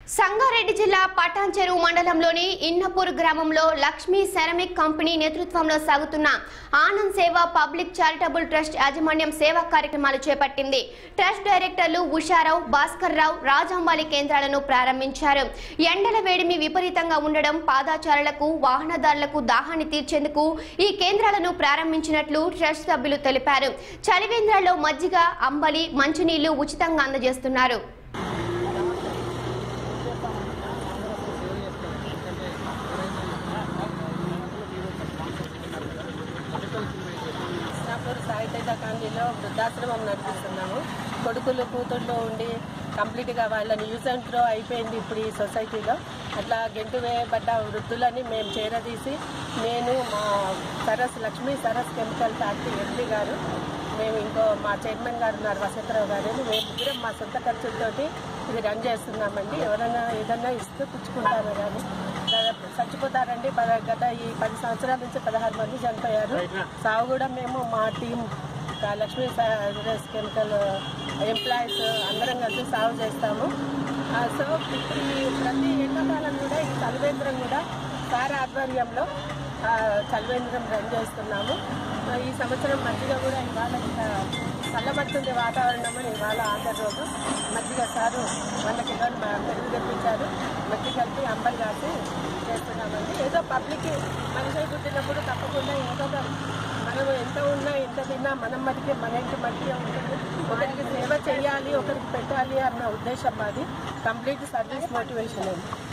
సంగారెడ్డి జిల్లా పటాన్చెరు మండలంలోని ఇన్నపూర్ గ్రామంలో లక్ష్మీ సెరమిక్ కంపెనీ నేతృత్వంలో సాగుతున్న ఆనంద్ సేవ పబ్లిక్ చారిటబుల్ ట్రస్ట్ యాజమాన్యం సేవా కార్యక్రమాలు చేపట్టింది ట్రస్ట్ డైరెక్టర్లు ఉషారావు భాస్కర్ రావు రాజంబాలి కేంద్రాలను ప్రారంభించారు ఎండల వేడిమి విపరీతంగా ఉండడం పాదాచారులకు వాహనదారులకు దాహాన్ని తీర్చేందుకు ఈ కేంద్రాలను ప్రారంభించినట్లు ట్రస్ట్ సభ్యులు తెలిపారు చలివేంద్రాల్లో మజ్జిగ అంబలి మంచినీళ్లు ఉచితంగా అందజేస్తున్నారు కృష్ణాపూర్ సాయితేజ కాలనీలో వృద్ధాశ్రమం నడిపిస్తున్నాము కొడుకులు కూతుళ్ళు ఉండి కంప్లీట్గా వాళ్ళని యూజ్ అండ్ త్రో అయిపోయింది ఇప్పుడు ఈ సొసైటీలో అట్లా గెంటు వేయబడ్డ వృద్ధులని మేము చేరదీసి నేను మా Saras Lakshmi Saras chemical factory MP గారు మేము ఇంకో మా చైర్మన్ గారు ఉన్నారు వసంతరావు గారు మేము ముగ్గురం మా సొంత ఖర్చులతోటి ఇది రన్ చేస్తున్నామండి ఎవరైనా ఏదన్నా ఇస్తే పుచ్చుకుంటారు కానీ దాదాపు చచ్చిపోతారండి పద- గత ఈ పది సంవత్సరాల నుంచి పదహారు మంది చనిపోయారు సాగు కూడా మేము మా టీం ఇంకా లక్ష్మీ సాగరస్ కెమికల్ ఎంప్లాయీస్ అందరం కలిసి సాగు చేస్తాము ఆ, సో ఇప్పుడు ఈ ప్రతి ఎండాకాలం కూడా ఈ చలివేంద్రం కూడా సార్ ఆధ్వర్యంలో ఆ, చలివేంద్రం రన్ చేస్తున్నాము ఆ, ఈ సంవత్సరం మధ్యలో కూడా ఇవాళ ఇంకా చల్లబడుతుంది వాతావరణం అని ఇవాళ ఆంధ్ర రోజు మజ్జిగ సారు వంద కిలోలు మా పెరుగు తెప్పించారు మజ్జిగ కలిపి అంబలి కాసి చేస్తున్నామండి ఏదో పబ్లిక్ మనిషి పుట్టినప్పుడు తప్పకుండా ఇంకొక మనం ఎంత ఉన్నా ఎంత తిన్నా మనం మటుకే మన ఇంటి మట్టిగా ఉంటుంది ఒకరికి సేవ చేయాలి ఒకరికి పెట్టాలి అన్న ఉద్దేశం మాది కంప్లీట్ సర్వీస్ మోటివేషన్ అండి